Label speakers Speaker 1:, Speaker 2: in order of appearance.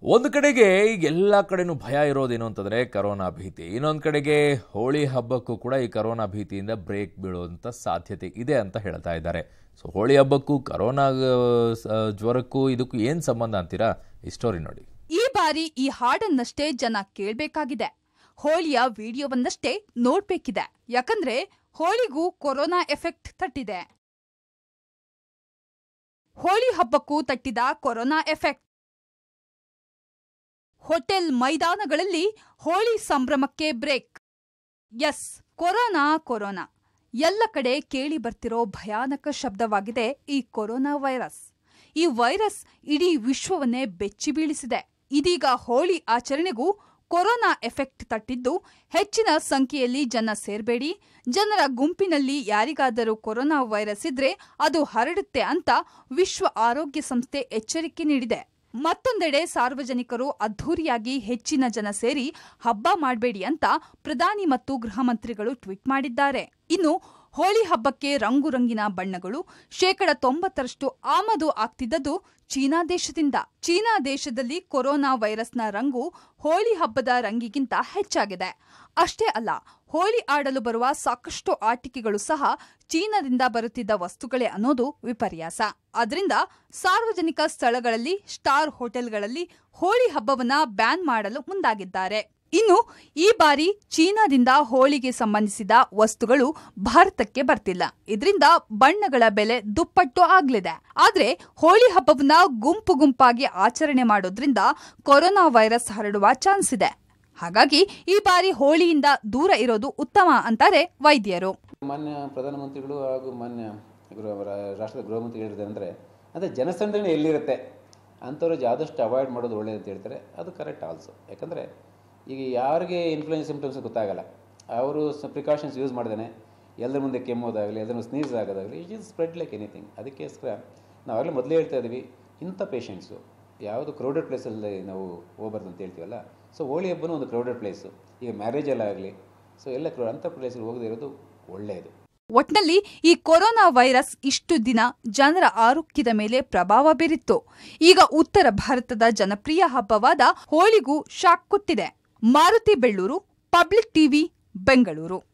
Speaker 1: ಒಂದು ಕಡೆಗೆ ಈಗ ಎಲ್ಲ ಕಡೆನೂ ಭಯ ಇರೋದೇನು ಅಂತಂದ್ರೆ ಕರೋನಾ ಭೀತಿ ಇನ್ನೊಂದು ಕಡೆಗೆ ಹೋಳಿ ಹಬ್ಬಕ್ಕೂ ಕೂಡ ಈ ಕರೋನಾ ಭೀತಿಯಿಂದ ಬ್ರೇಕ್ ಬೀಳುವಂತ ಸಾಧ್ಯತೆ ಇದೆ ಅಂತ ಹೇಳ್ತಾ ಇದ್ದಾರೆ ಸೊ ಹೋಳಿ ಹಬ್ಬಕ್ಕೂ ಕರೋನಾ ಆ, ಸ- ಜ್ವರಕ್ಕೂ ಇದಕ್ಕೂ ಏನ್ ಸಂಬಂಧ ಅಂತೀರಾ ಈ ಸ್ಟೋರಿ ನೋಡಿ
Speaker 2: ಈ ಬಾರಿ ಈ ಹಾಡನ್ನಷ್ಟೇ ಜನ ಕೇಳ್ಬೇಕಾಗಿದೆ ಹೋಳಿಯ ವಿಡಿಯೋವನ್ನಷ್ಟೇ ನೋಡ್ಬೇಕಿದೆ ಯಾಕಂದ್ರೆ ಹೋಳಿಗೂ ಕೊರೋನಾ ಎಫೆಕ್ಟ್ ತಟ್ಟಿದೆ ಹೋಳಿ ಹಬ್ಬಕ್ಕೂ ತಟ್ಟಿದ ಕೊರೋನಾ ಎಫೆಕ್ಟ್ ಹೋಟೆಲ್ ಮೈದಾನಗಳಲ್ಲಿ ಹೋಳಿ ಸಂಭ್ರಮಕ್ಕೆ ಬ್ರೇಕ್ ಎಸ್ ಕೊರೋನಾ ಕೊರೋನಾ ಎಲ್ಲ ಕಡೆ ಕೇಳಿ ಬರ್ತಿರೋ ಭಯಾನಕ ಶಬ್ದವಾಗಿದೆ ಈ ಕೊರೋನಾ ವೈರಸ್ ಈ ವೈರಸ್ ಇಡೀ ವಿಶ್ವವನ್ನೇ ಬೆಚ್ಚಿ ಬೀಳಿಸಿದೆ ಇದೀಗ ಹೋಳಿ ಆಚರಣೆಗೂ ಕೊರೋನಾ ಎಫೆಕ್ಟ್ ತಟ್ಟಿದ್ದು ಹೆಚ್ಚಿನ ಸಂಖ್ಯೆಯಲ್ಲಿ ಜನ ಸೇರ್ಬೇಡಿ ಜನರ ಗುಂಪಿನಲ್ಲಿ ಯಾರಿಗಾದರೂ ಕೊರೋನಾ ವೈರಸ್ ಇದ್ರೆ ಅದು ಹರಡುತ್ತೆ ಅಂತ ವಿಶ್ವ ಆರೋಗ್ಯ ಸಂಸ್ಥೆ ಎಚ್ಚರಿಕೆ ನೀಡಿದೆ ಮತ್ತೊಂದೆಡೆ ಸಾರ್ವಜನಿಕರು ಅದ್ಧೂರಿಯಾಗಿ ಹೆಚ್ಚಿನ ಜನ ಸೇರಿ ಹಬ್ಬ ಮಾಡಬೇಡಿ ಅಂತ ಪ್ರಧಾನಿ ಮತ್ತು ಗೃಹ ಮಂತ್ರಿಗಳು ಟ್ವೀಟ್ ಮಾಡಿದ್ದಾರೆ ಇನ್ನು ಹೋಳಿ ಹಬ್ಬಕ್ಕೆ ರಂಗು ರಂಗಿನ ಬಣ್ಣಗಳು ಶೇಕಡ ತೊಂಬತ್ತರಷ್ಟು ಆಮದು ಆಗ್ತಿದ್ದದ್ದು ಚೀನಾ ದೇಶದಿಂದ ಚೀನಾ ದೇಶದಲ್ಲಿ ಕೊರೋನಾ ವೈರಸ್ನ ರಂಗು ಹೋಳಿ ಹಬ್ಬದ ರಂಗಿಗಿಂತ ಹೆಚ್ಚಾಗಿದೆ ಅಷ್ಟೇ ಅಲ್ಲ ಹೋಳಿ ಆಡಲು ಬರುವ ಸಾಕಷ್ಟು ಆಟಿಕೆಗಳು ಸಹ ಚೀನಾದಿಂದ ಬರುತ್ತಿದ್ದ ವಸ್ತುಗಳೇ ಅನ್ನೋದು ವಿಪರ್ಯಾಸ ಅದರಿಂದ ಸಾರ್ವಜನಿಕ ಸ್ಥಳಗಳಲ್ಲಿ ಸ್ಟಾರ್ ಹೋಟೆಲ್ಗಳಲ್ಲಿ ಹೋಳಿ ಹಬ್ಬವನ್ನ ಬ್ಯಾನ್ ಮಾಡಲು ಮುಂದಾಗಿದ್ದಾರೆ ಇನ್ನು ಈ ಬಾರಿ ಚೀನಾದಿಂದ ಹೋಳಿಗೆ ಸಂಬಂಧಿಸಿದ ವಸ್ತುಗಳು ಭಾರತಕ್ಕೆ ಬರ್ತಿಲ್ಲ ಇದರಿಂದ ಬಣ್ಣಗಳ ಬೆಲೆ ದುಪ್ಪಟ್ಟು ಆಗ್ಲಿದೆ ಆದ್ರೆ ಹೋಳಿ ಹಬ್ಬವನ್ನ ಗುಂಪು ಗುಂಪಾಗಿ ಆಚರಣೆ ಮಾಡೋದ್ರಿಂದ ಕೊರೋನಾ ವೈರಸ್ ಹರಡುವ ಚಾನ್ಸ್ ಇದೆ ಹಾಗಾಗಿ ಈ ಬಾರಿ ಹೋಳಿಯಿಂದ ದೂರ ಇರೋದು ಉತ್ತಮ ಅಂತಾರೆ ವೈದ್ಯರು
Speaker 3: ಮಾನ್ಯ ಪ್ರಧಾನಮಂತ್ರಿಗಳು ಹಾಗೂ ಮಾನ್ಯ ಗೃಹ ರಾ- ರಾಷ್ಟ್ರದ ಗೃಹ ಮಂತ್ರಿ ಹೇಳಿದ್ದಾರೆ ಅಂದರೆ ಅದೇ ಜನಸಂದಣಿ ಎಲ್ಲಿರುತ್ತೆ ಅಂಥವ್ರು ಆದಷ್ಟು ಅವಾಯ್ಡ್ ಮಾಡೋದು ಒಳ್ಳೆಯದು ಅಂತ ಹೇಳ್ತಾರೆ ಅದು ಕರೆಕ್ಟ್ ಆಲ್ಸೋ ಯಾಕಂದರೆ ಈಗ ಯಾರಿಗೆ ಇನ್ಫ್ಲೂಯೆನ್ಸ್ ಸಿಂಪ್ಟಮ್ಸ್ ಗೊತ್ತಾಗಲ್ಲ ಅವರು ಪ್ರಿಕಾಷನ್ಸ್ ಯೂಸ್ ಮಾಡ್ದೇನೆ ಎಲ್ಲರ ಮುಂದೆ ಕೆಮ್ಮೋದಾಗಲಿ ಎಲ್ಲರೂ ಸ್ನೀಸ್ ಆಗೋದಾಗಲಿ it is spread like anything ಅದಕ್ಕೋಸ್ಕರ ನಾವಾಗಲೇ ಮೊದಲೇ ಹೇಳ್ತಾ ಇದ್ದೀವಿ ಇಂಥ ಪೇಷಂಟ್ಸು ಯಾವುದು ಕ್ರೌಡೆಡ್ ಪ್ಲೇಸಲ್ಲಿ ನಾವು ಹೋಗ್ಬಾರ್ದು ಅಂತ ಹೇಳ್ತೀವಲ್ಲ ಸೊ ಹೋಳಿ ಹಬ್ಬನೂ ಒಂದು ಕ್ರೌಡೆಡ್ ಪ್ಲೇಸು ಈಗ ಮ್ಯಾರೇಜಲ್ಲಾಗಲಿ ಸೊ ಎಲ್ಲ ಕ್ರೌ ಅಂಥ ಪ್ಲೇಸಲ್ಲಿ ಹೋಗದೇ ಇರೋದು ಒಳ್ಳೆಯದು
Speaker 2: ಒಟ್ನಲ್ಲಿ ಈ ಕೊರೋನಾ ವೈರಸ್ ಇಷ್ಟು ದಿನ ಜನರ ಆರೋಗ್ಯದ ಮೇಲೆ ಪ್ರಭಾವ ಬೀರಿತ್ತು ಈಗ ಉತ್ತರ ಭಾರತದ ಜನಪ್ರಿಯ ಹಬ್ಬವಾದ ಹೋಳಿಗೂ ಶಾಕ್ ಕೊಟ್ಟಿದೆ ಮಾರುತಿ ಬೆಳ್ಳೂರು ಪಬ್ಲಿಕ್ ಟಿವಿ ಬೆಂಗಳೂರು